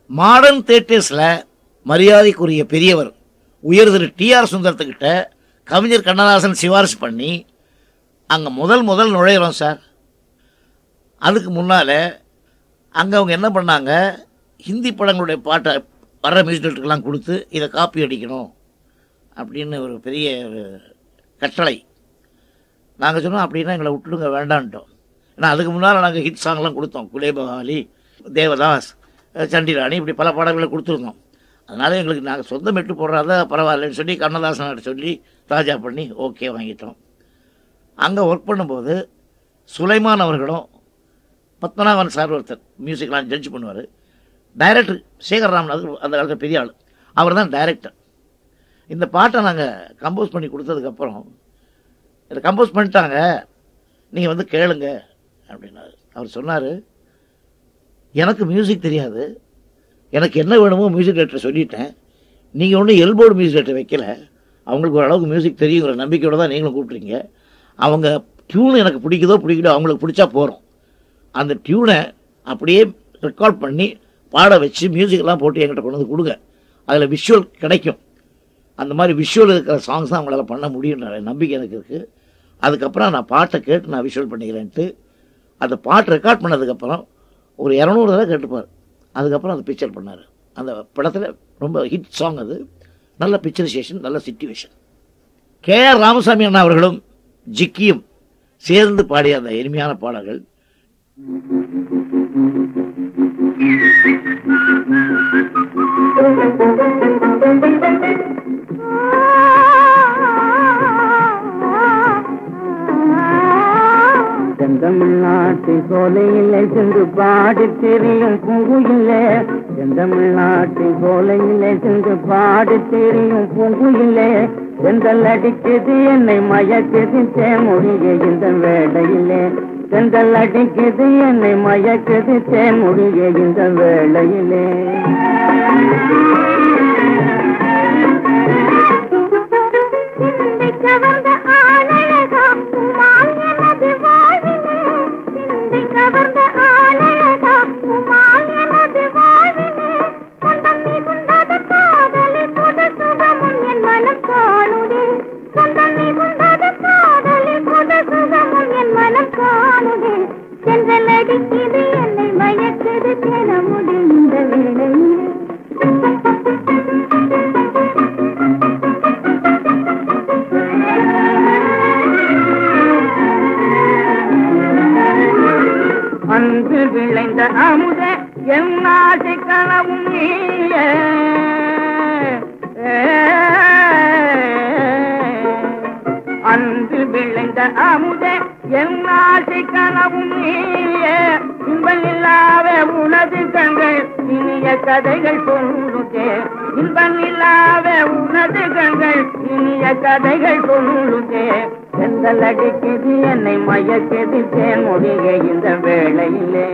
modern தேட்டர்ஸில் மரியாதைக்குரிய பெரியவர் உயர் திரு டிஆர் சுந்தரத்துக்கிட்ட கவிஞர் கண்ணதாசன் சிபாரிசு பண்ணி அங்கே முதல் முதல் நுழையிறோம் சார் அதுக்கு முன்னால் அங்கே அவங்க என்ன பண்ணாங்க ஹிந்தி படங்களுடைய பாட்டை வர்ற மியூசிக் கொடுத்து இதை காப்பி அடிக்கணும் அப்படின்னு ஒரு பெரிய ஒரு கட்டளை நாங்கள் சொன்னோம் அப்படின்னா எங்களை விட்டுடுங்க வேண்டான்ட்டோம் ஏன்னா அதுக்கு முன்னால் நாங்கள் ஹிட் சாங்லாம் கொடுத்தோம் குலேபவாலி தேவதாஸ் அஹ் சண்டிராணி இப்படி பல பாடல்களை கொடுத்துருந்தோம் அதனால் எங்களுக்கு நாங்கள் சொந்த மெட்டு போடுறதா பரவாயில்லன்னு சொல்லி கண்ணதாசன் சொல்லி ராஜா பண்ணி ஓகே வாங்கிட்டோம் அங்கே ஒர்க் பண்ணும்போது சுலைமான் அவர்களும் பத்மநாபன் சார் ஒருத்தர் மியூசிக்லாம் ஜட்ஜ் பண்ணுவார் டைரக்டர் சேகர் ராமநாதன் அந்த காலத்தில் பெரிய ஆள் அவர் தான் டைரக்டர் இந்த பாட்டை நாங்கள் கம்போஸ் பண்ணி கொடுத்ததுக்கப்புறம் இதை கம்போஸ் பண்ணிட்டாங்க நீங்கள் வந்து கேளுங்க அப்படின்னாரு அவர் சொன்னார் எனக்கு மியூசிக் தெரியாது எனக்கு என்ன வேணுமோ மியூசிக் டைரக்டர் சொல்லிட்டேன் நீங்கள் ஒன்றும் எல்போர்டு மியூசிக் டைரக்டர் வைக்கல அவங்களுக்கு ஓரளவுக்கு மியூசிக் தெரியுங்கிற நம்பிக்கையோட தான் நீங்களும் கூப்பிட்றீங்க அவங்க டியூன் எனக்கு பிடிக்குதோ பிடிக்குதோ அவங்களுக்கு பிடிச்சா போகிறோம் அந்த டியூனை அப்படியே ரெக்கார்ட் பண்ணி பாட வச்சு மியூசிக்லாம் போட்டு என்கிட்ட கொண்டு வந்து கொடுங்க அதில் விஷுவல் கிடைக்கும் அந்த மாதிரி விஷுவல் இருக்கிற சாங்ஸ் தான் அவங்களால பண்ண முடியுன்ற நம்பிக்கை எனக்கு இருக்குது அதுக்கப்புறம் நான் பாட்டை கேட்டு நான் விஷுவல் பண்ணிக்கிறேன்ட்டு அந்த பாட்டு ரெக்கார்ட் பண்ணதுக்கப்புறம் ஒரு இரநூறு தடவை கேட்டுப்பார் அதுக்கப்புறம் அந்த பிக்சர் பண்ணார் அந்த படத்தில் ரொம்ப ஹிட் சாங் அது நல்ல பிக்சரைசேஷன் நல்ல சிச்சுவேஷன் கே ஆர் ராமசாமி அண்ணா அவர்களும் ஜிக்கியும் சேர்ந்து பாடிய அந்த இனிமையான பாடல்கள் செந்தமிழ்நாட்டு சோலையிலே சென்று பாடி தெரியும் பூங்குயிலே செந்தமிழ்நாட்டு சோலையிலே சென்று பாடி தெரியும் பூங்குயிலே செந்தல் அடிக்குது என்னை மயக்குது தேமொழியே இந்த வேளையிலே செந்தல் அடிக்குது என்னை மயக்குது தேமொழியே இந்த வேளையிலே சிந்தைக்க வந்த ஆனழகா உமால் எனது வாழ்விலே சிந்தைக்க வந்த ஆனழகா உமால் எனது வாழ்விலே சொந்தம் மிகுந்தத காதலி புது சுகமும் என் மனம் காணுதே சொந்தம் மிகுந்தத காதலி புது சுகமும் என் மனம் காணுதே சென்றல் அடிக்குது என்னை மயக்குது தினமுடி இந்த வேளையிலே அன்று விளைந்த அமுத என் ஆசை கனவும் நீயே அன்று விளைந்த அமுத என் ஆசை கனவும் நீயே இன்பம் இல்லாத உனது கண்கள் இனிய கதைகள் சொல்லுதே இன்பம் இல்லாத உனது கண்கள் இனிய கதைகள் சொல்லுதே செந்தல் அடிக்குது என்னை மயக்குது தேன்மொழியே இந்த வேளையிலே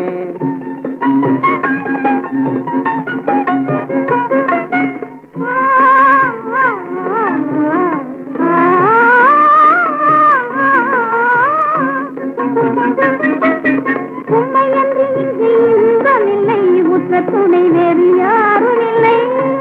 உண்மையன்று இங்கு இன்பமில்லை உற்ற துணை வேறு யாரும் இல்லை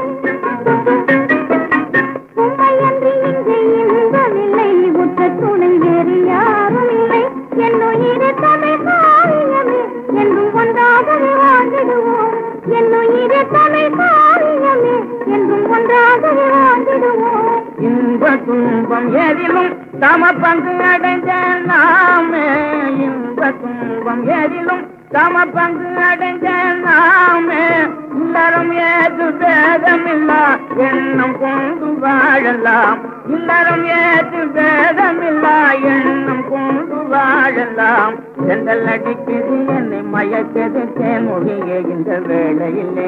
உண்மையன்று இங்கு இன்பமில்லை உற்ற துணை வேறு யாரும் இல்லை என்னுயிரே தமிழ் காவியமே என்றும் ஒன்றாகவே வாழ்ந்திடுவோம் என்னுயிரே தமிழ் காவியமே என்றும் ஒன்றாகவே வாழ்ந்திடுவோம் இன்ப துன்பம் எதிலும் சம பங்கு அடைஞ்ச நாமே இன்ப துன்பம் எதிலும் சம பங்கு அடைஞ்ச நாமே இல்லறம் ஏது பேதமில்லா எண்ணம் கொண்டு வாழலாம் இல்லறம் ஏது பேதமில்லா எண்ணம் கொண்டு வாழலாம் செந்தல் அடிக்குது என்னை மயக்குது தேன்மொழியே இந்த வேளையிலே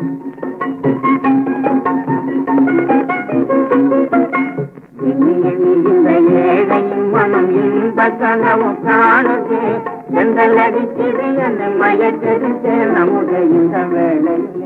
இந்த ஏழையின் மனம் இன்ப கனவு காணுது எங்கள் அடிக்கிறது என்னை மயக்கிறது நம்முடைய இந்த வேளையில்